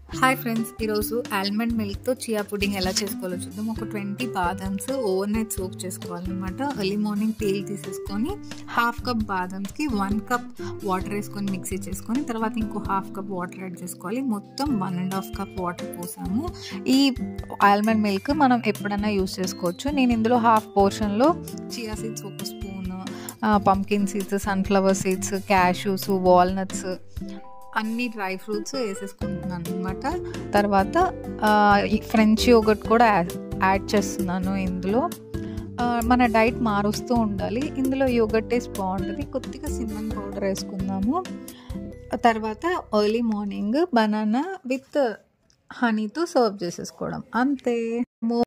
hi friends ఈరోజు almond మిల్క్తో chia pudding ఎలా చేసుకోవాలో చూద్దాం ఒక ట్వంటీ బాదమ్స్ ఓవర్ నైట్ సోక్ చేసుకోవాలన్నమాట ఎర్లీ మార్నింగ్ పీల్ తీసేసుకొని హాఫ్ కప్ బాదమ్స్కి వన్ కప్ వాటర్ వేసుకొని మిక్సీ చేసుకొని తర్వాత ఇంకో హాఫ్ కప్ వాటర్ యాడ్ చేసుకోవాలి మొత్తం one and half cup water పోసాము ఈ ఆల్మండ్ మిల్క్ మనం ఎప్పుడైనా యూస్ చేసుకోవచ్చు నేను ఇందులో హాఫ్ పోర్షన్లో చియా సీడ్స్ ఒక spoon pumpkin seeds sunflower seeds cashews walnuts అన్ని డ్రై ఫ్రూట్స్ వేసేసుకుంటున్నాను అనమాట తర్వాత ఫ్రెంచ్ యోగట్ కూడా యాడ్ చేస్తున్నాను ఇందులో మన డైట్ మారుస్తూ ఉండాలి ఇందులో యోగట్ టేస్ట్ బాగుంటుంది కొద్దిగా సిన్నన్ పౌడర్ వేసుకుందాము తర్వాత ఎర్లీ మార్నింగ్ బనానా విత్ హనీతో సర్వ్ చేసేసుకోవడం అంతే